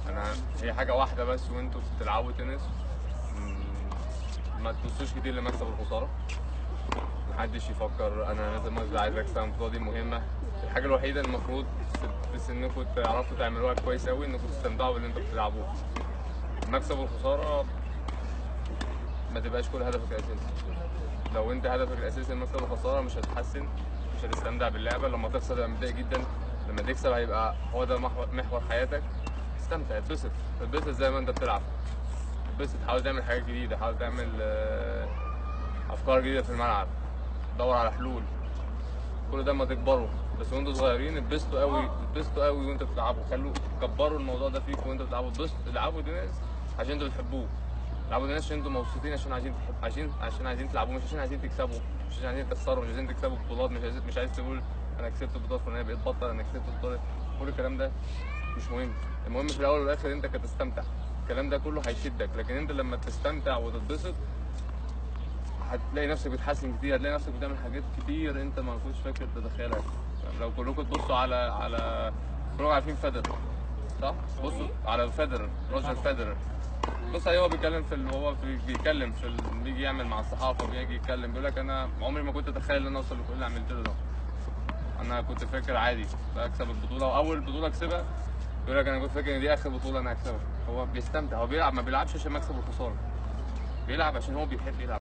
انا هي حاجه واحده بس وانتوا بتلعبوا تنس مم، ما تبصوش كتير لمكسب الخساره محدش يفكر انا لازم ابقى عايز اكسب البطوله دي مهمه الحاجه الوحيده المفروض في- في سنكم تعرفوا تعملوها كويس قوي انكم تستمتعوا باللي انتوا بتلعبوه المكسب والخساره ما تبقاش كل هدفك الاساسي لو انت هدفك الاساسي المكسب والخساره مش هتتحسن مش هتستمتع باللعبه لما تخسر تبقى متضايق جدا لما تكسب هيبقى هو ده محور, محور حياتك استمتع اتبسط اتبسط زي ما انت بتلعب اتبسط حاول تعمل حاجات جديده حاول تعمل آه، افكار جديده في الملعب دور على حلول كل ده ما تكبروا بس وانتوا صغيرين اتبسطوا قوي اتبسطوا قوي وانتوا بتلعبوا خلوا كبروا الموضوع ده فيكم وانتوا بتلعبوا اتبسطوا العبوا تنس عشان انتوا بتحبوه العبوا تنس عشان انتوا مبسوطين عشان عايزين تحب عشان عشان عايزين تلعبوا مش عشان عايزين تكسبوا مش عشان عايزين تخسروا مش عايزين تكسبوا بطولات مش عايز مش عايز تقول انا كسبت بطولات فلانيه بقيت بطل انا كسبت بطوله كل الكلام ده مش مهم المهم في الاول والاخر انت كتستمتع الكلام ده كله هيشدك لكن انت لما تستمتع وتتبسط هتلاقي نفسك بتحسن كتير هتلاقي نفسك بتعمل حاجات كتير انت ما كنتش فاكر تتخيلها لو كلكم تبصوا على على كلكم عارفين فederer صح؟ بصوا على فederer روجر فederer بص عليه هو بيتكلم في ال- هو في- بيتكلم في ال- بيجي يعمل مع الصحافه بيجي يتكلم بيقول لك انا عمري ما كنت اتخيل ان انا اوصل لكل اللي عملت له ده انا كنت فاكر عادي بكسب البطوله واول بطوله اكسبها يقول لك انا كنت فاكر ان دي اخر بطوله انا هكسبها هو بيستمتع هو بيلعب ما بيلعبش عشان مكسب الخساره بيلعب عشان هو بيحب يلعب